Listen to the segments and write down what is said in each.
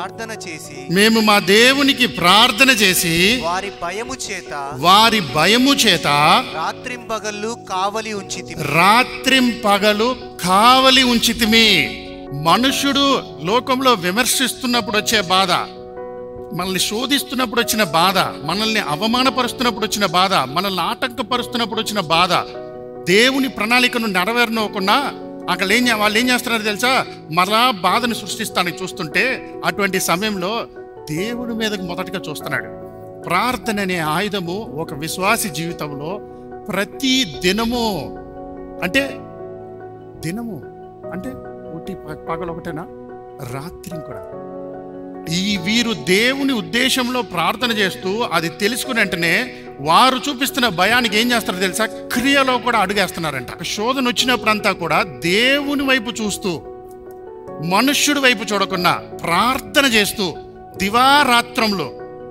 ప్రార్థన చేసి మేము మా దేవునికి ప్రార్థన చేసి వారి భయము చేత వారి భయము చేత రాత్రింబగళ్ళు కావలి ఉంచితి రాత్రింపగలు కావలి ఉంచితిమి మనుషుడు లోకంలో విమర్శిస్తున్నప్పుడు వచ్చే బాధ మనల్ని శోధిస్తున్నప్పుడు వచ్చిన బాధ మనల్ని అవమానపరుస్తున్నప్పుడు వచ్చిన బాధ మనల్ని ఆటంకపరుస్తున్నప్పుడు వచ్చిన బాధ దేవుని ప్రణాళికను నెరవేరనోకుండా అక్కడ ఏం చే- వాళ్ళు ఏం చేస్తున్నారు తెలుసా మరలా బాధను సృష్టిస్తానికి చూస్తుంటే అటువంటి సమయంలో దేవుడి మీదకి మొదటగా చూస్తున్నాడు ప్రార్థన అనే ఆయుధము ఒక విశ్వాసి జీవితంలో ప్రతి దినము అంటే దినము అంటే ఒకటి ప- పగలు ఒకటేనా రాత్రి కూడా ఈ వీరు దేవుని ఉద్దేశంలో ప్రార్థన చేస్తూ అది తెలుసుకుని వెంటనే వారు చూపిస్తున్న భయానికి ఏం చేస్తారో తెలుసా క్రియలో కూడా అడుగేస్తున్నారంట శోధన వచ్చినప్పుడంతా కూడా దేవుని వైపు చూస్తూ మనుష్యుడి వైపు చూడకుండా ప్రార్థన చేస్తూ దివారాత్రంలో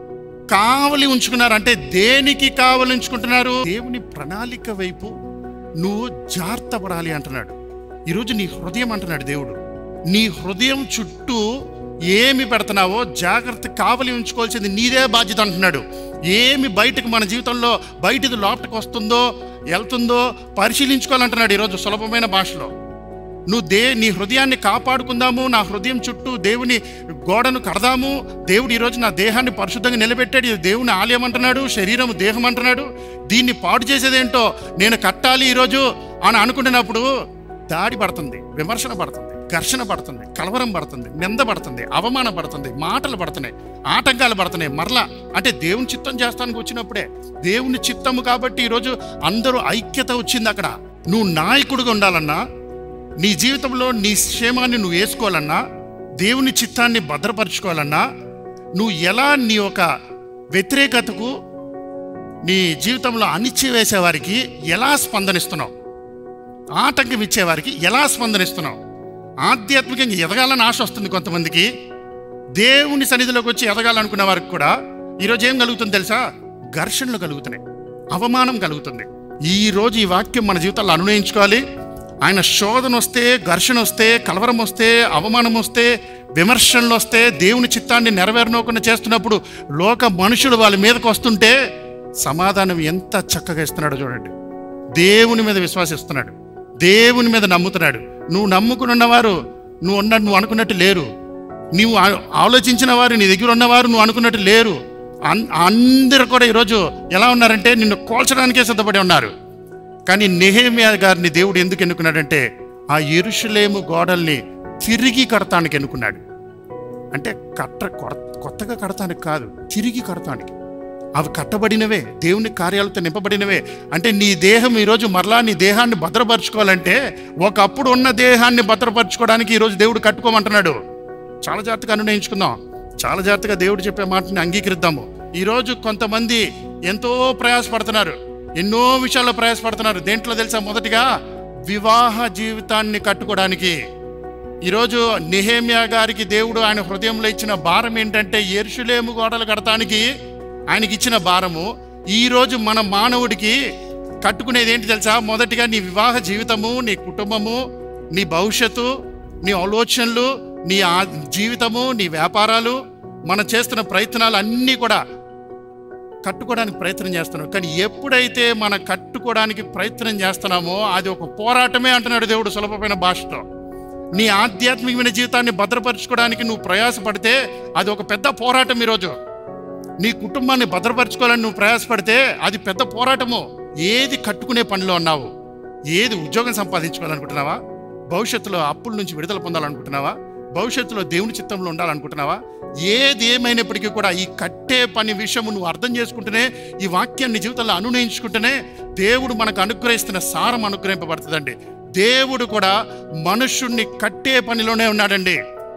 కావలి ఉంచుకున్నారు అంటే దేనికి కావలి ఉంచుకుంటున్నారు దేవుని ప్రణాళిక వైపు నువ్వు జాగ్రత్త పడాలి అంటున్నాడు ఈరోజు నీ హృదయం అంటున్నాడు దేవుడు నీ హృదయం చుట్టూ ఏమి పెడుతున్నావో జాగ్రత్త కావలి ఉంచుకోవాల్సింది నీదే బాధ్యత అంటున్నాడు ఏమి బయటకు మన జీవితంలో బయటది లోపలికి వస్తుందో వెళ్తుందో పరిశీలించుకోవాలంటున్నాడు ఈరోజు సులభమైన భాషలో నువ్వు దే నీ హృదయాన్ని కాపాడుకుందాము నా హృదయం చుట్టూ దేవుని గోడను కడదాము దేవుడు ఈరోజు నా దేహాన్ని పరిశుద్ధంగా నిలబెట్టాడు ఇది దేవుని ఆలయం అంటున్నాడు శరీరం దేహం అంటున్నాడు దీన్ని పాడు చేసేదేంటో నేను కట్టాలి ఈరోజు అని అనుకుంటున్నప్పుడు దాడి పడుతుంది విమర్శన పడుతుంది ఘర్షణ పడుతుంది కలవరం పడుతుంది నింద పడుతుంది అవమానం పడుతుంది మాటలు పడుతున్నాయి ఆటంకాలు పడుతున్నాయి మరలా అంటే దేవుని చిత్తం చేస్తానికి వచ్చినప్పుడే దేవుని చిత్తము కాబట్టి ఈరోజు అందరూ ఐక్యత వచ్చింది అక్కడ నువ్వు నాయకుడిగా ఉండాలన్నా నీ జీవితంలో నీ క్షేమాన్ని నువ్వు వేసుకోవాలన్నా దేవుని చిత్తాన్ని భద్రపరచుకోవాలన్నా నువ్వు ఎలా నీ యొక్క వ్యతిరేకతకు నీ జీవితంలో అణిచివేసే వారికి ఎలా స్పందనిస్తున్నావు ఆటంకం ఇచ్చేవారికి ఎలా స్పందనిస్తున్నావు ఆధ్యాత్మికంగా ఎదగాలని ఆశ వస్తుంది కొంతమందికి దేవుని సన్నిధిలోకి వచ్చి ఎదగాలనుకునే వారికి కూడా ఈరోజు ఏం కలుగుతుంది తెలుసా ఘర్షణలు కలుగుతున్నాయి అవమానం కలుగుతుంది ఈ రోజు ఈ వాక్యం మన జీవితాల్లో అనునయించుకోవాలి ఆయన శోధన వస్తే ఘర్షణ వస్తే కలవరం వస్తే అవమానం వస్తే విమర్శనలు వస్తే దేవుని చిత్తాన్ని నెరవేరనోకుండా చేస్తున్నప్పుడు లోక మనుషులు వాళ్ళ మీదకి వస్తుంటే సమాధానం ఎంత చక్కగా ఇస్తున్నాడో చూడండి దేవుని మీద విశ్వాసిస్తున్నాడు దేవుని మీద నమ్ముతున్నాడు నువ్వు నమ్ముకుని ఉన్నవారు నువ్వు ఉన్న నువ్వు అనుకున్నట్టు లేరు నీవు ఆ- ఆలోచించిన వారు నీ దగ్గర ఉన్నవారు నువ్వు అనుకున్నట్టు లేరు అన్- అందరూ కూడా ఈరోజు ఎలా ఉన్నారంటే నిన్ను కోల్చడానికే సిద్ధపడి ఉన్నారు కానీ నెహేమియా గారిని దేవుడు ఎందుకు ఎన్నుకున్నాడంటే ఆ ఎరుషులేము గోడల్ని తిరిగి కడతానికి ఎన్నుకున్నాడు అంటే కట్ట కొర- కొత్తగా కడతానికి కాదు తిరిగి కడతానికి అవి కట్టబడినవే దేవుని కార్యాలతో నింపబడినవే అంటే నీ దేహం ఈరోజు మరలా నీ దేహాన్ని భద్రపరచుకోవాలంటే ఒకప్పుడు ఉన్న దేహాన్ని భద్రపరచుకోవడానికి ఈరోజు దేవుడు కట్టుకోమంటున్నాడు చాలా జాగ్రత్తగా నిర్ణయించుకుందాం చాలా జాగ్రత్తగా దేవుడు చెప్పే మాటని అంగీకరిద్దాము ఈరోజు కొంతమంది ఎంతో ప్రయాసపడుతున్నారు ఎన్నో విషయాల్లో ప్రయాసపడుతున్నారు దేంట్లో తెలుసా మొదటిగా వివాహ జీవితాన్ని కట్టుకోవడానికి ఈరోజు నెహేమియా గారికి దేవుడు ఆయన హృదయంలో ఇచ్చిన భారం ఏంటంటే ఎరుషులేము గోడలు కడటానికి ఆయనకి ఇచ్చిన భారము ఈరోజు మన మానవుడికి కట్టుకునేది ఏంటి తెలుసా మొదటిగా నీ వివాహ జీవితము నీ కుటుంబము నీ భవిష్యత్తు నీ ఆలోచనలు నీ ఆ- జీవితము నీ వ్యాపారాలు మనం చేస్తున్న ప్రయత్నాలు అన్నీ కూడా కట్టుకోవడానికి ప్రయత్నం చేస్తున్నాం కానీ ఎప్పుడైతే మనం కట్టుకోవడానికి ప్రయత్నం చేస్తున్నామో అది ఒక పోరాటమే అంటున్నాడు దేవుడు సులభమైన భాషతో నీ ఆధ్యాత్మికమైన జీవితాన్ని భద్రపరచుకోవడానికి నువ్వు ప్రయాసపడితే అది ఒక పెద్ద పోరాటం ఈరోజు నీ కుటుంబాన్ని భద్రపరచుకోవాలని నువ్వు ప్రయాసపడితే అది పెద్ద పోరాటము ఏది కట్టుకునే పనిలో ఉన్నావు ఏది ఉద్యోగం సంపాదించుకోవాలనుకుంటున్నావా భవిష్యత్తులో అప్పుల నుంచి విడుదల పొందాలనుకుంటున్నావా భవిష్యత్తులో దేవుని చిత్తంలో ఉండాలనుకుంటున్నావా ఏది ఏమైనప్పటికీ కూడా ఈ కట్టే పని విషయము నువ్వు అర్థం చేసుకుంటేనే ఈ వాక్యాన్ని జీవితంలో అనునయించుకుంటేనే దేవుడు మనకు అనుగ్రహిస్తున్న సారం అనుగ్రహింపబడుతుందండి దేవుడు కూడా మనుష్యుణ్ణి కట్టే పనిలోనే ఉన్నాడండి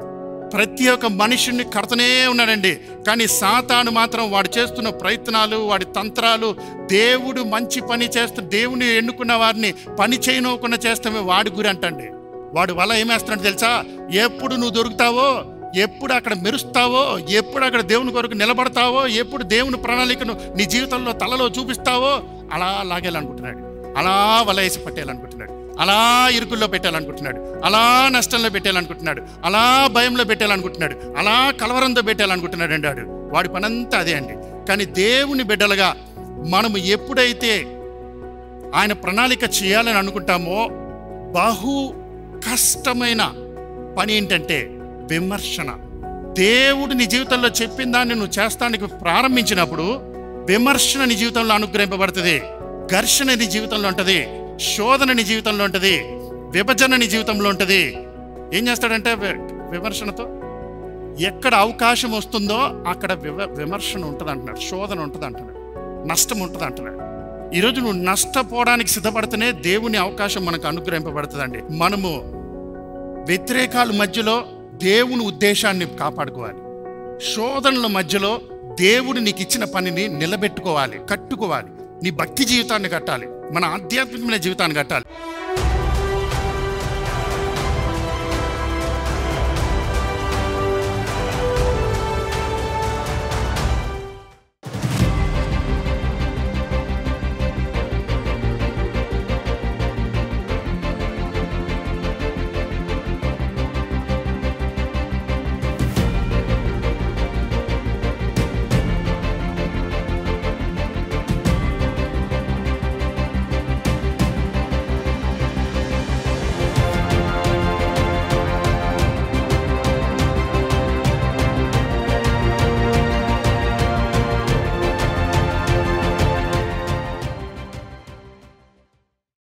ప్రతి ఒక్క మనుషుణ్ణి కడతనే ఉన్నాడండి కానీ సాతాను మాత్రం వాడు చేస్తున్న ప్రయత్నాలు వాడి తంత్రాలు దేవుడు మంచి పని చేస్తూ దేవుని ఎన్నుకున్న వారిని పని చేయనోకుండా చేస్తామే వాడి గురి అంటండి వాడు వల్ల ఏమేస్తున్నాడు తెలుసా ఎప్పుడు నువ్వు దొరుకుతావో ఎప్పుడు అక్కడ మెరుస్తావో ఎప్పుడు అక్కడ దేవుని కొరకు నిలబడతావో ఎప్పుడు దేవుని ప్రణాళికను నీ జీవితంలో తలలో చూపిస్తావో అలా లాగేయాలనుకుంటున్నాడు అలా వల వేసి పట్టేయాలనుకుంటున్నాడు అలా ఇరుకుల్లో పెట్టాలనుకుంటున్నాడు అలా నష్టంలో పెట్టాలనుకుంటున్నాడు అలా భయంలో పెట్టాలనుకుంటున్నాడు అలా కలవరంతో పెట్టాలనుకుంటున్నాడు అంటాడు వాడి పనంతా అదే అండి కానీ దేవుని బిడ్డలుగా మనము ఎప్పుడైతే ఆయన ప్రణాళిక చేయాలని అనుకుంటామో బహు కష్టమైన పని ఏంటంటే విమర్శన దేవుడు నీ జీవితంలో చెప్పిన దాన్ని నువ్వు చేస్తానికి ప్రారంభించినప్పుడు విమర్శన నీ జీవితంలో అనుగ్రహింపబడుతుంది ఘర్షణ నీ జీవితంలో ఉంటుంది శోధన నీ జీవితంలో ఉంటుంది విభజన నీ జీవితంలో ఉంటుంది ఏం చేస్తాడంటే వి- విమర్శనతో ఎక్కడ అవకాశం వస్తుందో అక్కడ వివ విమర్శన ఉంటుంది అంటున్నాడు శోధన ఉంటుంది అంటున్నాడు నష్టం ఉంటుంది అంటున్నాడు ఈరోజు నువ్వు నష్టపోవడానికి సిద్ధపడితేనే దేవుని అవకాశం మనకు అనుగ్రహింపబడుతుందండి మనము వ్యతిరేకాల మధ్యలో దేవుని ఉద్దేశాన్ని కాపాడుకోవాలి శోధనల మధ్యలో దేవుడు నీకు ఇచ్చిన పనిని నిలబెట్టుకోవాలి కట్టుకోవాలి నీ భక్తి జీవితాన్ని కట్టాలి మన ఆధ్యాత్మికమైన జీవితాన్ని కట్టాలి